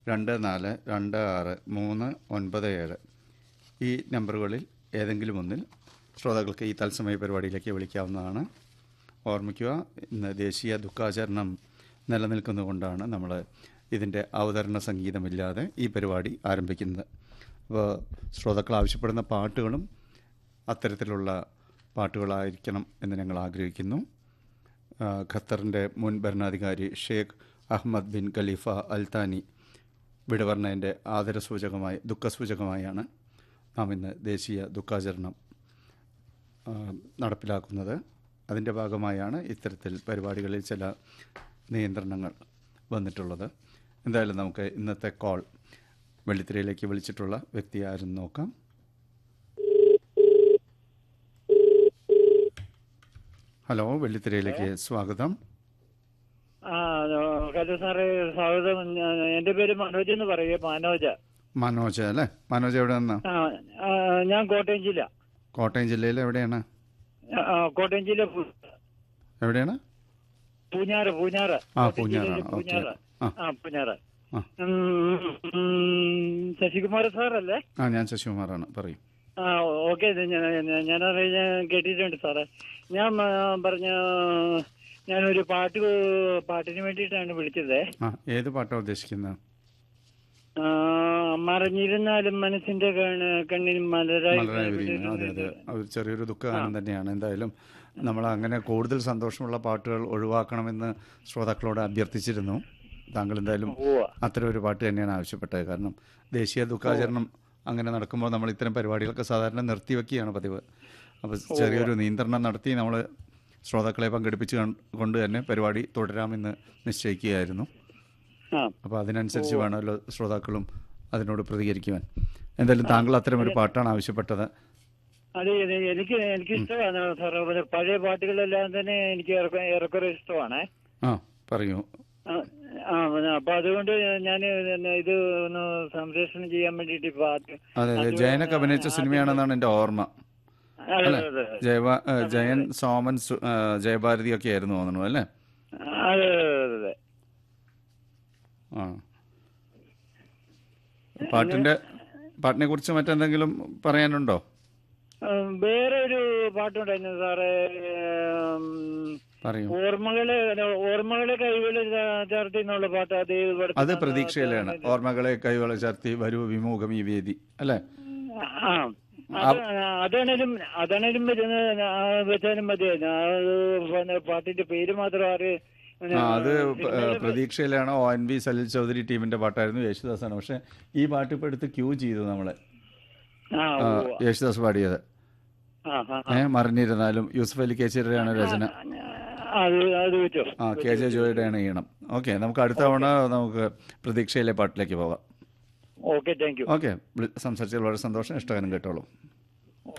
രണ്ട് നാല് രണ്ട് ആറ് മൂന്ന് ഒൻപത് ഏഴ് ഈ നമ്പറുകളിൽ ഏതെങ്കിലും ഒന്നിൽ ശ്രോതാക്കൾക്ക് ഈ തത്സമയ പരിപാടിയിലേക്ക് വിളിക്കാവുന്നതാണ് ഓർമ്മിക്കുക ഇന്ന് ദേശീയ ദുഃഖാചരണം നിലനിൽക്കുന്നതുകൊണ്ടാണ് നമ്മൾ ഇതിൻ്റെ അവതരണ സംഗീതമില്ലാതെ ഈ പരിപാടി ആരംഭിക്കുന്നത് അപ്പോൾ ശ്രോതാക്കൾ ആവശ്യപ്പെടുന്ന പാട്ടുകളും അത്തരത്തിലുള്ള പാട്ടുകളായിരിക്കണം എന്ന് ഞങ്ങൾ ആഗ്രഹിക്കുന്നു ആ, ഖത്തറിൻ്റെ മുൻ ഭരണാധികാരി Sheikh Ahmad bin Khalifa Al Thani വിടവർണ്ണതിൻ്റെ ആദരസൂചകമായി ദുഃഖസൂചകമായാണ് നാം ഇന്ന് ദേശീയ ദുഃഖാചരണം ആ, നടപ്പിലാക്കുന്നത് അതിൻ്റെ ഭാഗമായാണ് ഇത്തരത്തിൽ പരിപാടികളിൽ ചില നിയന്ത്രണങ്ങൾ വന്നിട്ടുള്ളത് എന്തായാലും നമുക്ക് ഇന്നത്തെ കോൾ വെള്ളിത്തിരയിലേക്ക് വിളിച്ചിട്ടുള്ള വ്യക്തി ആരും നോക്കാം ഹലോ വെള്ളിത്തിരയിലേക്ക് സ്വാഗതം ആ ഹലോ സാറേ സ്വാഗതം ഞാൻ- എന്റെ പേര് മനോജ് എന്ന് പറയേ മനോജ് മനോജ് അല്ലേ മനോജ് എവിടെ നിന്നാ ആ ആ, ഞാൻ കോട്ടയം ജില്ല കോട്ടയം ജില്ലയിൽ എവിടെയാണ് ആ, കോട്ടയം ജില്ല പു- എവിടെയാണ് പൂഞ്ഞാറ് പൂഞ്ഞാറ് ആ, കോട്ടയം പൂഞ്ഞാറാണ്. ജില്ലയിലെ ഓക്കേ. പൂഞ്ഞാറ് ആ. ആ പൂഞ്ഞാറ് ആ. ഉം, ഉം, ശശികുമാർ സാറല്ലേ ആ ഞാൻ ശശികുമാറാണ് പറയും ആ ഓക്കെ ഞാൻ ഞാൻ കേട്ടിട്ടുണ്ട് സാറേ ഞാൻ ആ, പറഞ്ഞ ഞാനൊരു പാട്ട് പാട്ടിന് വേണ്ടിയിട്ടാണ് വിളിച്ചത് ആ ഏത് പാട്ടാണ് ഉദ്ദേശിക്കുന്നത് ആ, മറഞ്ഞിരുന്നാലും മനസ്സിന്റെ കണ്ണ്- കണ്ണിൽ മലരായി വളരെ വിരിയുന്നു അതെ അതെ ഒരു ചെറിയൊരു ദുഃഖഗാനം തന്നെയാണ് എന്തായാലും നമ്മൾ അങ്ങനെ കൂടുതൽ സന്തോഷമുള്ള പാട്ടുകൾ ഒഴിവാക്കണമെന്ന് ശ്രോതാക്കളോട് അഭ്യർത്ഥിച്ചിരുന്നു താങ്കൾ എന്തായാലും ഉവ്വ. അത്തരം ഒരു പാട്ട് തന്നെയാണ് ആവശ്യപ്പെട്ടത് കാരണം ദേശീയ ദുഃഖാചരണം അങ്ങനെ നടക്കുമ്പോൾ നമ്മൾ ഇത്തരം പരിപാടികളൊക്കെ സാധാരണ നിർത്തിവെക്കുകയാണ് പതിവ് അപ്പോൾ ചെറിയൊരു നിയന്ത്രണം നടത്തി നമ്മൾ ശ്രോതാക്കളെ പങ്കെടുപ്പിച്ച് കൺ- കൊണ്ട് തന്നെ പരിപാടി തുടരാമെന്ന് നിശ്ചയിക്കുകയായിരുന്നു ആ അപ്പോൾ അതിനനുസരിച്ച് വേണമല്ലോ ശ്രോതാക്കളും അതിനോട് പ്രതികരിക്കുവാൻ എന്തായാലും താങ്കൾ അത്തരം ഒരു പാട്ടാണ് ആവശ്യപ്പെട്ടത് അതെ അതെ എനിക്ക് എനിക്ക് ഇഷ്ടമാണ് സാറേ പിന്നെ പഴയ പാട്ടുകളെല്ലാം തന്നെ എനിക്ക് ഏറെ- ഏറെക്കുറെ ഇഷ്ടമാണ് ആ പറയൂ ആ, ആ പിന്നെ അപ്പൊ അതുകൊണ്ട് ഞാൻ ഇത് ഒന്ന് സംപ്രേഷണം ചെയ്യാൻ വേണ്ടിട്ട് ഈ പാട്ട് അതെ അതെ ജയനൊക്കെ അഭിനയിച്ച സിനിമയാണെന്നാണ് എൻ്റെ ഓർമ്മ അതെ അല്ലേ അതെ ജയവാ ഏ, ജയൻ സോമൻ സു- ഏ, ജയഭാരതി ഒക്കെ ആയിരുന്നു തോന്നുന്നു അല്ലേ അതെ അതെ അതെ ആ പാട്ടിൻ്റെ പാട്ടിനെ കുറിച്ച് മറ്റെന്തെങ്കിലും പറയാനുണ്ടോ ഉം, വേറെ ഒരു പാട്ടുണ്ടായിരുന്നു സാറേ ഉം, പറയൂ ഓർമ്മകളെ ഓർമ്മകളെ കൈകളിൽ ചേർത്തി എന്നുള്ള പാട്ട് അത് ഇവിടുത്തെ അത് പ്രതീക്ഷയിലാണ് ഓർമ്മകളെ കൈവള ചേർത്തി വരൂ വിമുഖം ഈ വേദി അല്ലേ ആ അത് അതാണേലും അതാണേലും വരുന്ന ആ വെച്ചാലും മതി അത് പിന്നെ പാട്ടിന്റെ പേര് മാത്രം ആര് പിന്നെ ആ അത് പ- സിനിമയിലെ- പ്രതീക്ഷയിലാണ് O N V Salil Chowdhury ടീമിന്റെ പാട്ടായിരുന്നു യേശുദാസാണ് പക്ഷെ ഈ പാട്ട് ഇപ്പൊ എടുത്ത് ക്യൂ ചെയ്തു നമ്മളെ ആ ആ, ഉവ്വ. യേശുദാസ് പാടിയത് ആ ആ, ആ. ഏഹ് മറിഞ്ഞിരുന്നാലും യൂസഫ് അലി കേച്ചേരിയാണ് രചന അത് അത് വെച്ചോ ആ കെ ജെ ജോയുടെയാണ് ഈണം ഓക്കെ നമുക്ക് അടുത്ത തവണ നമുക്ക് പ്രതീക്ഷയിലെ പാട്ടിലേക്ക് പോകാം ഓക്കെ താങ്ക് യു ഓക്കെ സംസാരിച്ചതിൽ വളരെ സന്തോഷം ഇഷ്ടകാരം കേട്ടോളൂ